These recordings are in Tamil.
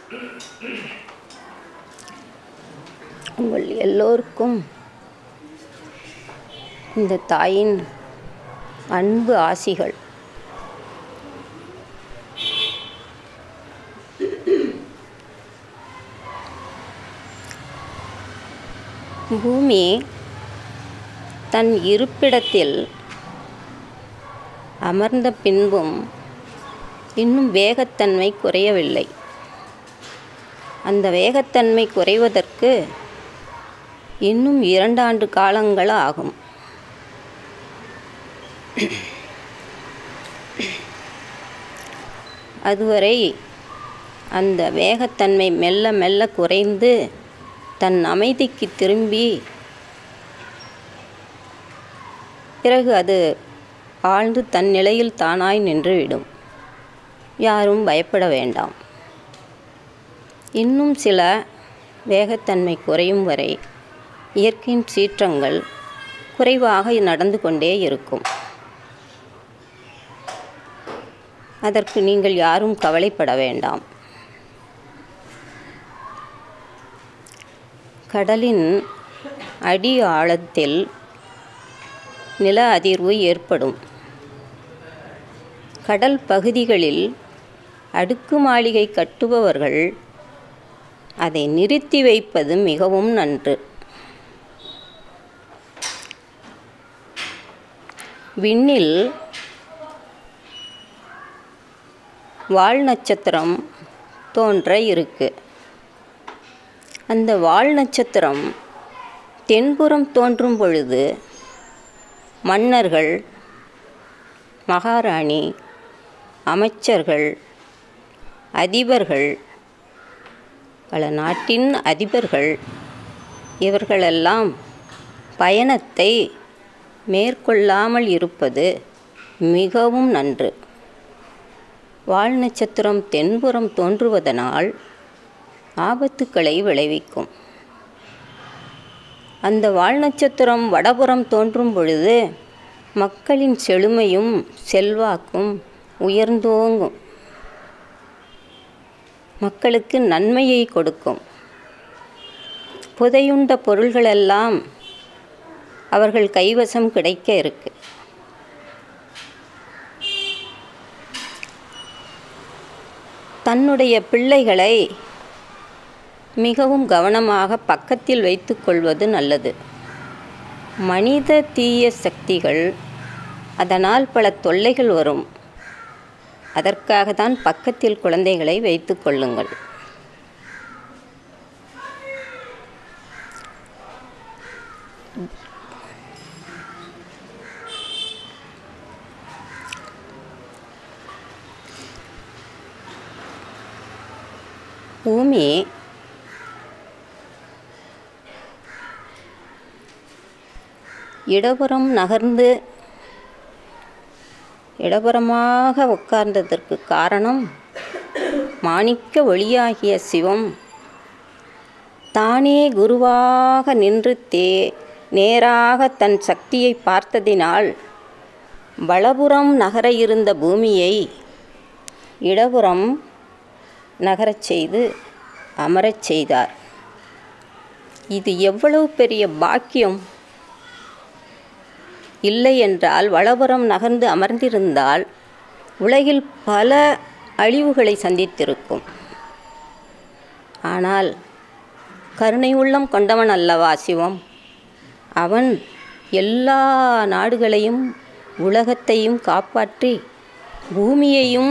உங்கள் எல்லோருக்கும் இந்த தாயின் அன்பு ஆசிகள் பூமி தன் இருப்பிடத்தில் அமர்ந்த பின்பும் இன்னும் வேகத்தன்மை குறையவில்லை அந்த வேகத்தன்மை குறைவதற்கு இன்னும் இரண்டாண்டு காலங்கள் ஆகும் அதுவரை அந்த வேகத்தன்மை மெல்ல மெல்ல குறைந்து தன் அமைதிக்கு திரும்பி பிறகு அது ஆழ்ந்து தன் நிலையில் தானாய் நின்றுவிடும் யாரும் பயப்பட வேண்டாம் இன்னும் சில வேகத்தன்மை குறையும் வரை இயற்கையின் சீற்றங்கள் குறைவாக நடந்து கொண்டே இருக்கும் அதற்கு நீங்கள் யாரும் கவலைப்பட வேண்டாம் கடலின் அடி ஆழத்தில் நில அதிர்வு ஏற்படும் கடல் பகுதிகளில் அடுக்கு மாளிகை கட்டுபவர்கள் அதை நிறுத்தி வைப்பது மிகவும் நன்று விண்ணில் வால் நட்சத்திரம் தோன்ற இருக்கு அந்த வால் நட்சத்திரம் தென்புறம் தோன்றும் பொழுது மன்னர்கள் மகாராணி அமைச்சர்கள் அதிபர்கள் பல நாட்டின் அதிபர்கள் இவர்களெல்லாம் பயணத்தை மேற்கொள்ளாமல் இருப்பது மிகவும் நன்று வால் நட்சத்திரம் தென்புறம் தோன்றுவதனால் ஆபத்துக்களை விளைவிக்கும் அந்த வால் நட்சத்திரம் வடபுறம் தோன்றும் பொழுது மக்களின் செழுமையும் செல்வாக்கும் உயர்ந்தோங்கும் மக்களுக்கு நன்மையை கொடுக்கும் புதையுண்ட பொருள்களெல்லாம் அவர்கள் கைவசம் கிடைக்க இருக்கு தன்னுடைய பிள்ளைகளை மிகவும் கவனமாக பக்கத்தில் வைத்து கொள்வது நல்லது மனித தீய சக்திகள் அதனால் பல தொல்லைகள் வரும் அதற்காக தான் பக்கத்தில் குழந்தைகளை வைத்து கொள்ளுங்கள் பூமி இடபுறம் நகர்ந்து இடபுறமாக உட்கார்ந்ததற்கு காரணம் மாணிக்க ஒளியாகிய சிவம் தானே குருவாக நின்று தே நேராக தன் சக்தியை பார்த்ததினால் வலபுறம் நகர இருந்த பூமியை இடபுறம் நகரச் செய்து அமரச் செய்தார் இது எவ்வளவு பெரிய பாக்கியம் இல்லை என்றால் வலபுறம் நகர்ந்து அமர்ந்திருந்தால் உலகில் பல அழிவுகளை சந்தித்திருக்கும் ஆனால் கருணை உள்ளம் கொண்டவன் அல்லவா சிவம் அவன் எல்லா நாடுகளையும் உலகத்தையும் காப்பாற்றி பூமியையும்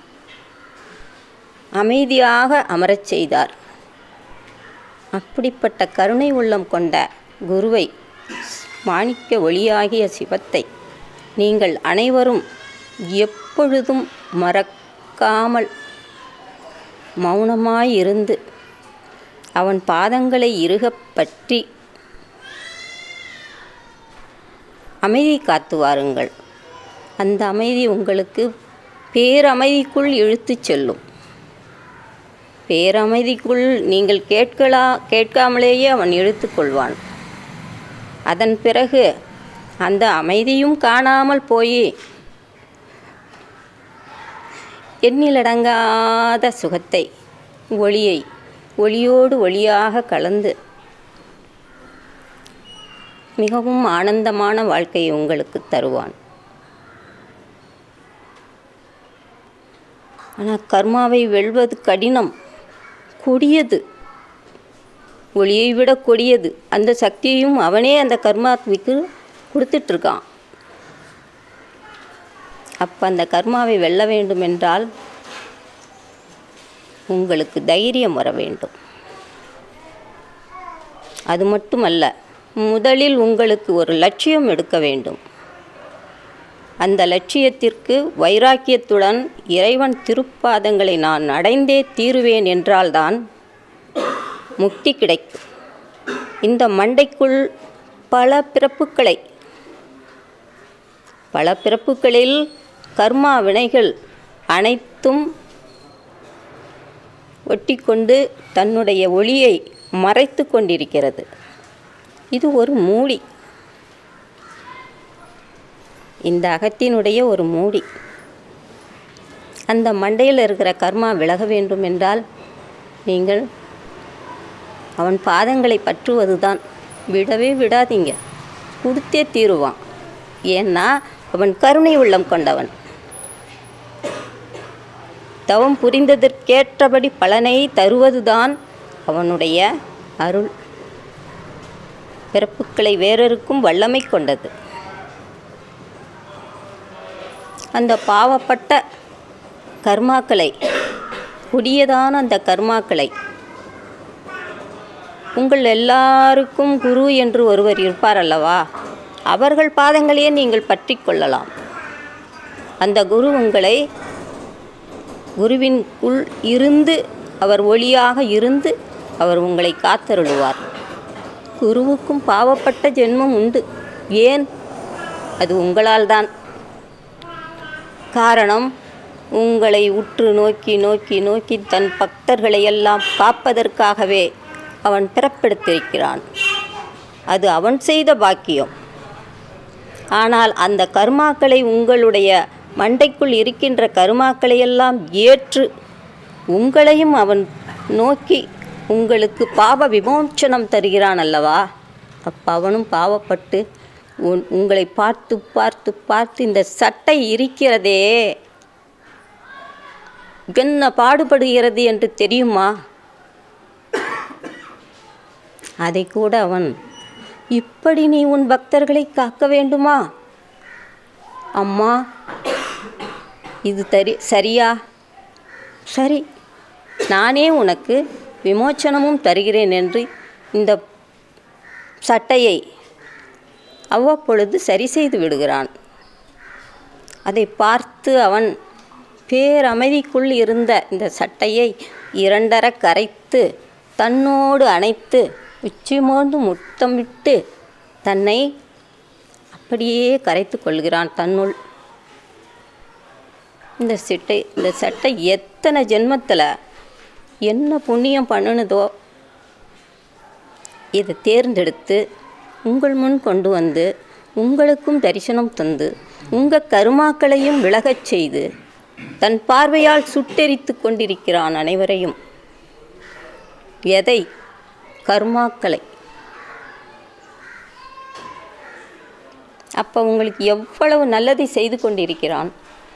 அமைதியாக அமரச் செய்தார் அப்படிப்பட்ட கருணை உள்ளம் கொண்ட குருவை மாணிக்க ஒளியாகிய சிவத்தை நீங்கள் அனைவரும் எப்பொழுதும் மறக்காமல் மௌனமாயிருந்து அவன் பாதங்களை இறுகப் பற்றி அமைதி காத்து வாருங்கள் அந்த அமைதி உங்களுக்கு பேரமைதிக்குள் இழுத்துச் செல்லும் பேரமைதிக்குள் நீங்கள் கேட்கலா கேட்காமலேயே அவன் இழுத்து கொள்வான் அதன் பிறகு அந்த அமைதியும் காணாமல் போய் எண்ணிலடங்காத சுகத்தை ஒளியை ஒளியோடு ஒளியாக கலந்து மிகவும் ஆனந்தமான வாழ்க்கையை உங்களுக்கு தருவான் ஆனால் கர்மாவை வெல்வது கடினம் கொடியது ஒளியை விட கொடியது அந்த சக்தியையும் அவனே அந்த கர்மாத்விக்கு கொடுத்துட்ருக்கான் அப்போ அந்த கர்மாவை வெல்ல வேண்டும் என்றால் உங்களுக்கு தைரியம் வர வேண்டும் அது மட்டுமல்ல முதலில் உங்களுக்கு ஒரு லட்சியம் எடுக்க வேண்டும் அந்த லட்சியத்திற்கு வைராக்கியத்துடன் இறைவன் திருப்பாதங்களை நான் அடைந்தே தீருவேன் என்றால்தான் முக்தி கிடைக்கும் இந்த மண்டைக்குள் பல பிறப்புகளை பல பிறப்புகளில் கர்மா வினைகள் அனைத்தும் ஒட்டிக்கொண்டு தன்னுடைய ஒளியை மறைத்து கொண்டிருக்கிறது இது ஒரு மூடி இந்த அகத்தினுடைய ஒரு மூடி அந்த மண்டையில் இருக்கிற கர்மா விலக வேண்டும் என்றால் நீங்கள் அவன் பாதங்களை பற்றுவது தான் விடவே விடாதீங்க கொடுத்தே தீருவான் ஏன்னா அவன் கருணை உள்ளம் கொண்டவன் தவம் புரிந்ததற்கேற்றபடி பலனை தருவதுதான் அவனுடைய அருள் பிறப்புக்களை வேறொருக்கும் வல்லமை கொண்டது அந்த பாவப்பட்ட கர்மாக்களை கொடியதான அந்த கர்மாக்களை உங்கள் எல்லாருக்கும் குரு என்று ஒருவர் இருப்பார் அல்லவா அவர்கள் பாதங்களையே நீங்கள் பற்றி கொள்ளலாம் அந்த குரு உங்களை குருவின் உள் இருந்து அவர் ஒளியாக இருந்து அவர் உங்களை காத்தருளுவார் குருவுக்கும் பாவப்பட்ட ஜென்மம் உண்டு ஏன் அது உங்களால் தான் காரணம் உங்களை உற்று நோக்கி நோக்கி நோக்கி தன் பக்தர்களை எல்லாம் காப்பதற்காகவே அவன் பிறப்பெடுத்திருக்கிறான் அது அவன் செய்த பாக்கியம் ஆனால் அந்த கர்மாக்களை உங்களுடைய மண்டைக்குள் இருக்கின்ற கருமாக்களை எல்லாம் ஏற்று உங்களையும் அவன் நோக்கி உங்களுக்கு பாவ விமோச்சனம் தருகிறான் அல்லவா அப்போ அவனும் பாவப்பட்டு உன் உங்களை பார்த்து பார்த்து பார்த்து இந்த சட்டை இருக்கிறதே என்ன பாடுபடுகிறது என்று தெரியுமா அதை கூட அவன் இப்படி நீ உன் பக்தர்களை காக்க வேண்டுமா அம்மா இது தரி சரியா சரி நானே உனக்கு விமோச்சனமும் தருகிறேன் என்று இந்த சட்டையை அவ்வப்பொழுது சரி செய்து விடுகிறான் அதை பார்த்து அவன் பேரமைதிக்குள் இருந்த இந்த சட்டையை இரண்டர கரைத்து தன்னோடு அணைத்து உச்சி மோந்து முத்தமிட்டு தன்னை அப்படியே கரைத்து கொள்கிறான் தன்னுள் இந்த சிட்டை இந்த சட்டை எத்தனை ஜென்மத்தில் என்ன புண்ணியம் பண்ணுனதோ இதை தேர்ந்தெடுத்து உங்கள் முன் கொண்டு வந்து உங்களுக்கும் தரிசனம் தந்து உங்கள் கருமாக்களையும் விலகச் செய்து தன் பார்வையால் சுட்டெரித்து கொண்டிருக்கிறான் அனைவரையும் எதை கர்மாக்களை அப்போ உங்களுக்கு எவ்வளவு நல்லதை செய்து கொண்டிருக்கிறான்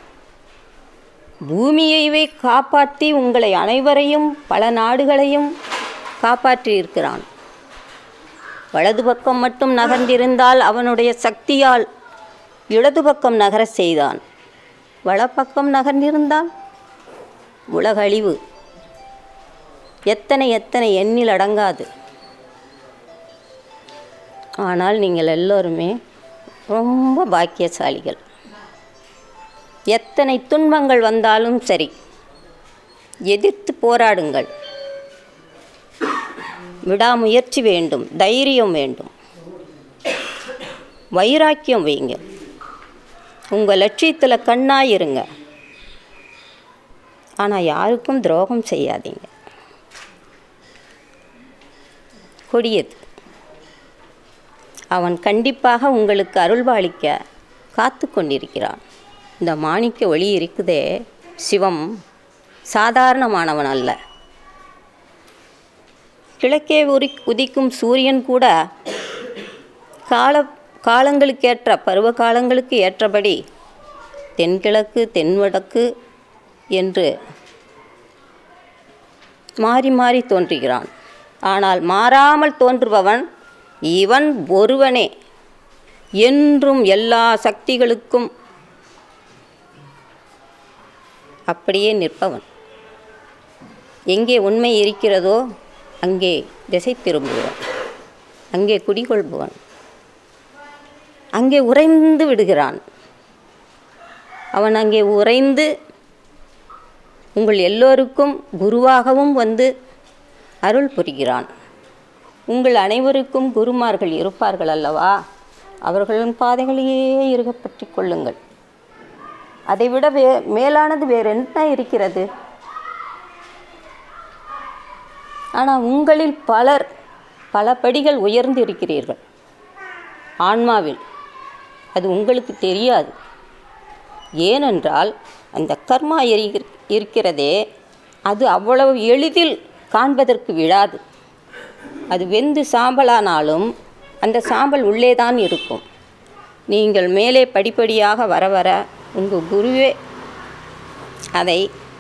பூமியைவே காப்பாற்றி உங்களை அனைவரையும் பல நாடுகளையும் காப்பாற்றி இருக்கிறான் வலது பக்கம் மட்டும் நகர்ந்திருந்தால் அவனுடைய சக்தியால் இடது பக்கம் நகர செய்தான் வலப்பக்கம் நகர்ந்திருந்தால் உலகழிவு எத்தனை எத்தனை எண்ணில் அடங்காது ஆனால் நீங்கள் எல்லோருமே ரொம்ப பாக்கியசாலிகள் எத்தனை துன்பங்கள் வந்தாலும் சரி எதிர்த்து போராடுங்கள் விடாமுயற்சி வேண்டும் தைரியம் வேண்டும் வைராக்கியம் வைங்க உங்கள் லட்சியத்தில் கண்ணாக இருங்க ஆனால் யாருக்கும் துரோகம் செய்யாதீங்க கொடியது அவன் கண்டிப்பாக உங்களுக்கு அருள்பாலிக்க காத்து கொண்டிருக்கிறான் இந்த மாணிக்க ஒளி இருக்குதே சிவம் சாதாரணமானவன் அல்ல கிழக்கே உரி உதிக்கும் சூரியன் கூட கால காலங்களுக்கேற்ற பருவ காலங்களுக்கு ஏற்றபடி தென்கிழக்கு தென்வடக்கு என்று மாறி மாறி தோன்றுகிறான் ஆனால் மாறாமல் தோன்றுபவன் இவன் ஒருவனே என்றும் எல்லா சக்திகளுக்கும் அப்படியே நிற்பவன் எங்கே உண்மை இருக்கிறதோ அங்கே திசை திரும்புவான் அங்கே குடிகொள்பவன் அங்கே உறைந்து விடுகிறான் அவன் அங்கே உறைந்து உங்கள் எல்லோருக்கும் குருவாகவும் வந்து அருள் புரிகிறான் உங்கள் அனைவருக்கும் குருமார்கள் இருப்பார்கள் அல்லவா அவர்களின் பாதைகளையே இருக பற்றி கொள்ளுங்கள் அதைவிட வே மேலானது வேறு என்ன இருக்கிறது ஆனால் உங்களில் பலர் பல படிகள் உயர்ந்து இருக்கிறீர்கள் ஆன்மாவில் அது உங்களுக்கு தெரியாது ஏனென்றால் அந்த கர்மா எரி இருக்கிறதே அது அவ்வளவு எளிதில் காண்பதற்கு விழாது அது வெந்து சாம்பலானாலும் அந்த சாம்பல் உள்ளே தான் இருக்கும் நீங்கள் மேலே படிப்படியாக வர வர உங்கள் குருவே அதை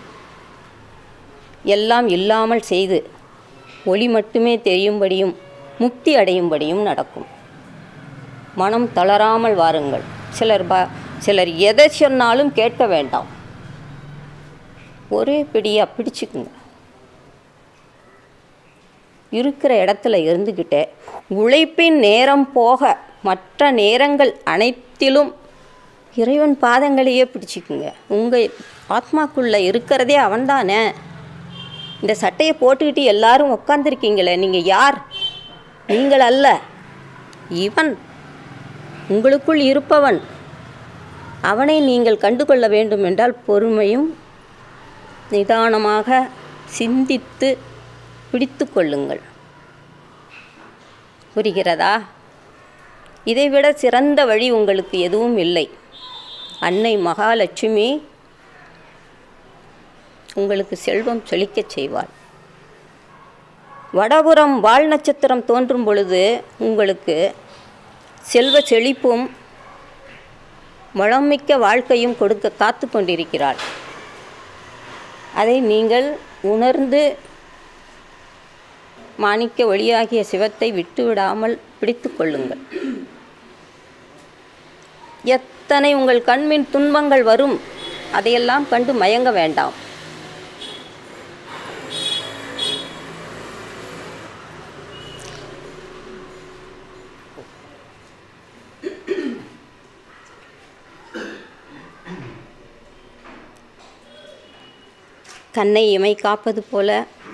எல்லாம் இல்லாமல் செய்து ஒளி மட்டுமே தெரியும்படியும் முக்தி அடையும்படியும் நடக்கும் மனம் தளராமல் வாருங்கள் சிலர் ப சிலர் எதை சொன்னாலும் கேட்க வேண்டாம் ஒரே பிடியாக பிடிச்சுக்குங்க இருக்கிற இடத்துல இருந்துக்கிட்டே உழைப்பின் நேரம் போக மற்ற நேரங்கள் அனைத்திலும் இறைவன் பாதங்களையே பிடிச்சிக்குங்க உங்கள் ஆத்மாக்குள்ளே இருக்கிறதே அவன்தானே இந்த சட்டையை போட்டுக்கிட்டு எல்லாரும் உக்காந்துருக்கீங்களே நீங்கள் யார் நீங்கள் அல்ல இவன் உங்களுக்குள் இருப்பவன் அவனை நீங்கள் கண்டுகொள்ள வேண்டும் என்றால் பொறுமையும் நிதானமாக சிந்தித்து பிடித்து கொள்ளுங்கள் புரிகிறதா இதைவிட சிறந்த வழி உங்களுக்கு எதுவும் இல்லை அன்னை மகாலட்சுமி உங்களுக்கு செல்வம் செழிக்கச் செய்வாள் வடபுறம் வால் நட்சத்திரம் தோன்றும் பொழுது உங்களுக்கு செல்வ செழிப்பும் வளமிக்க வாழ்க்கையும் கொடுக்க காத்து கொண்டிருக்கிறாள் அதை நீங்கள் உணர்ந்து மாணிக்க ஒளியாகிய சிவத்தை விட்டுவிடாமல் பிடித்து கொள்ளுங்கள் எத்தனை உங்கள் கண்மின் துன்பங்கள் வரும் அதையெல்லாம் கண்டு மயங்க வேண்டாம் கண்ணை இமை காப்பது போல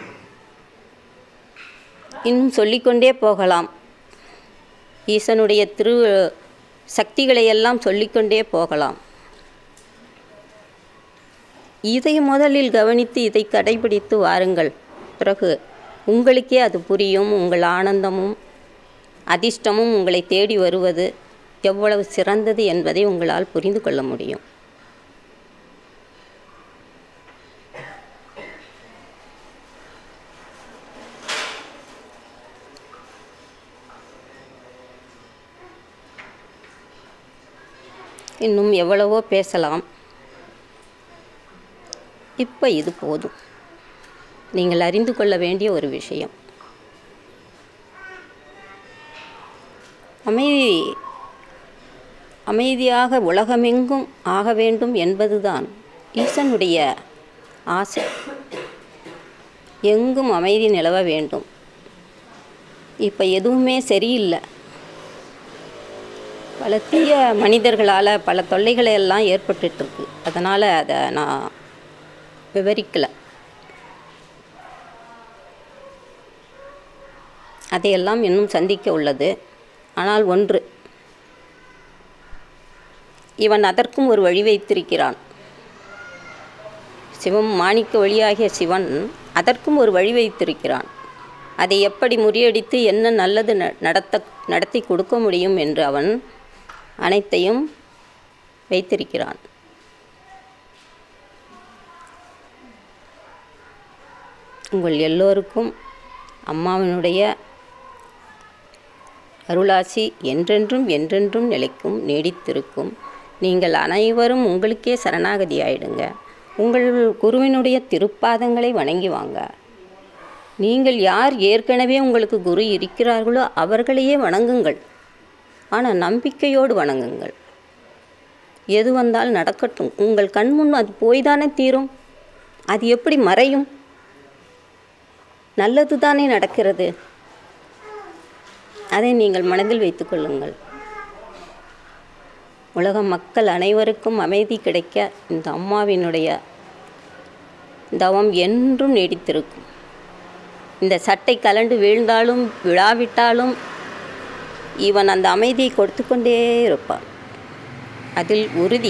இன்னும் சொல்லிக்கொண்டே போகலாம் ஈசனுடைய திரு சக்திகளையெல்லாம் சொல்லிக்கொண்டே போகலாம் இதை முதலில் கவனித்து இதை கடைபிடித்து வாருங்கள் பிறகு உங்களுக்கே அது புரியும் உங்கள் ஆனந்தமும் அதிர்ஷ்டமும் உங்களை தேடி வருவது எவ்வளவு சிறந்தது என்பதை உங்களால் புரிந்து கொள்ள முடியும் இன்னும் எவ்வளவோ பேசலாம் இப்போ இது போதும் நீங்கள் அறிந்து கொள்ள வேண்டிய ஒரு விஷயம் அமைதி அமைதியாக உலகமெங்கும் ஆக வேண்டும் என்பதுதான் ஈசனுடைய ஆசை எங்கும் அமைதி நிலவ வேண்டும் இப்போ எதுவுமே சரியில்லை பல தீய மனிதர்களால் பல தொல்லைகளை எல்லாம் ஏற்பட்டுருக்கு அதனால் அதை நான் விவரிக்கலை அதையெல்லாம் இன்னும் சந்திக்க உள்ளது ஆனால் ஒன்று இவன் அதற்கும் ஒரு வழி வைத்திருக்கிறான் சிவம் மாணிக்க வழியாகிய சிவன் அதற்கும் ஒரு வழி வைத்திருக்கிறான் அதை எப்படி முறியடித்து என்ன நல்லது ந- நடத்த நடத்தி கொடுக்க முடியும் என்று அவன் அனைத்தையும் வைத்திருக்கிறான் உங்கள் எல்லோருக்கும் அம்மாவினுடைய அருளாசி என்றென்றும் என்றென்றும் நிலைக்கும் நீடித்திருக்கும் நீங்கள் அனைவரும் உங்களுக்கே சரணாகதி ஆயிடுங்க உங்கள் குருவினுடைய திருப்பாதங்களை வணங்கி வாங்க நீங்கள் யார் ஏற்கனவே உங்களுக்கு குரு இருக்கிறார்களோ அவர்களையே வணங்குங்கள் ஆனால் நம்பிக்கையோடு வணங்குங்கள் எது வந்தால் நடக்கட்டும் உங்கள் கண் முன் அது போய் தானே தீரும் அது எப்படி மறையும் நல்லது தானே நடக்கிறது அதை நீங்கள் மனதில் வைத்துக்கொள்ளுங்கள் உலக மக்கள் அனைவருக்கும் அமைதி கிடைக்க இந்த அம்மாவினுடைய தவம் என்றும் நீடித்திருக்கும் இந்த சட்டை கலண்டு வீழ்ந்தாலும் விழாவிட்டாலும் இவன் அந்த அமைதியை கொடுத்து கொண்டே இருப்பான் அதில் உறுதி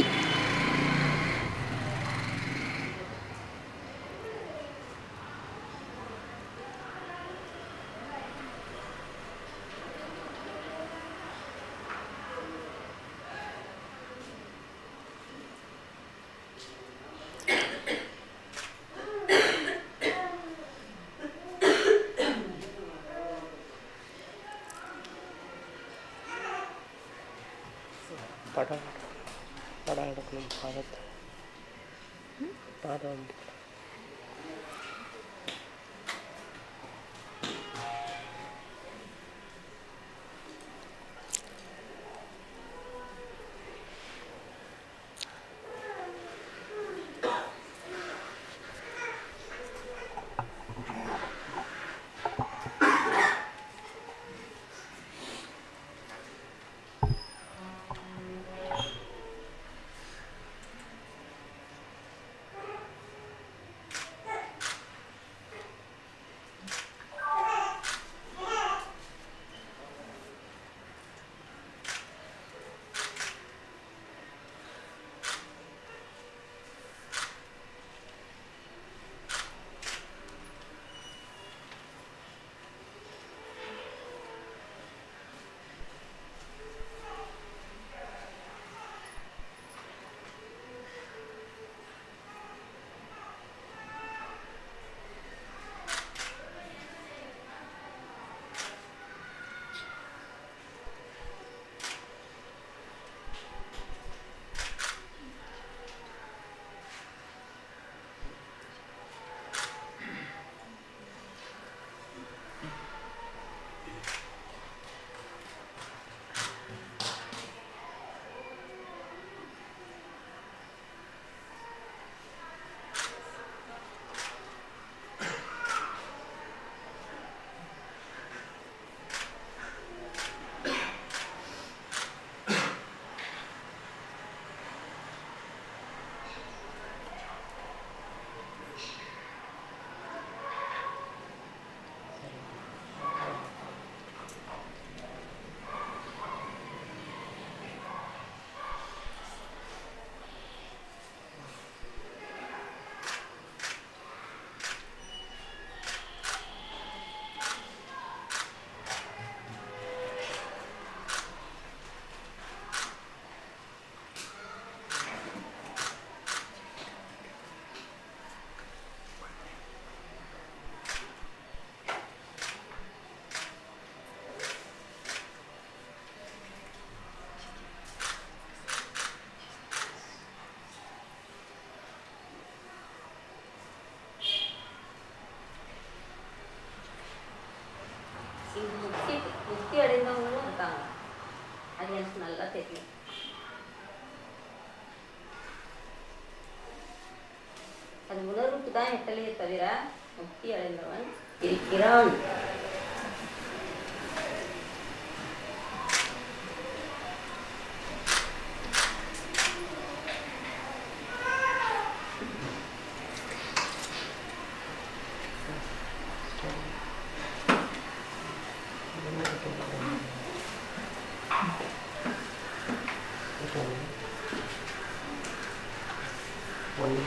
படம் படம் எடுக்கணும் பாதத்தை பாதம் முக்தி முக்தி அடைந்தவங்களும் இருக்காங்க அது எனக்கு நல்லா தெரியும் அது உணர்வுக்கு தான் எட்டலையே தவிர முக்தி அடைந்தவன் இருக்கிறான் ஒன்று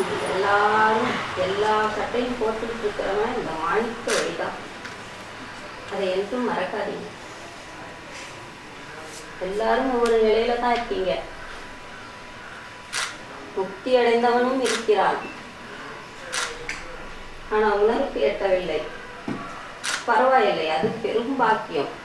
இது எல்லாரும் எல்லா சட்டையும் போட்டுக்கிட்டு இருக்கிறவன் இந்த மாணிக்க வழிதான் அதை என்றும் மறக்காதீங்க எல்லாரும் ஒவ்வொரு நிலையில தான் இருக்கீங்க முக்தி அடைந்தவனும் இருக்கிறான் ஆனா உணர்வுக்கு எட்டவில்லை பரவாயில்லை அது பெரும் பாக்கியம்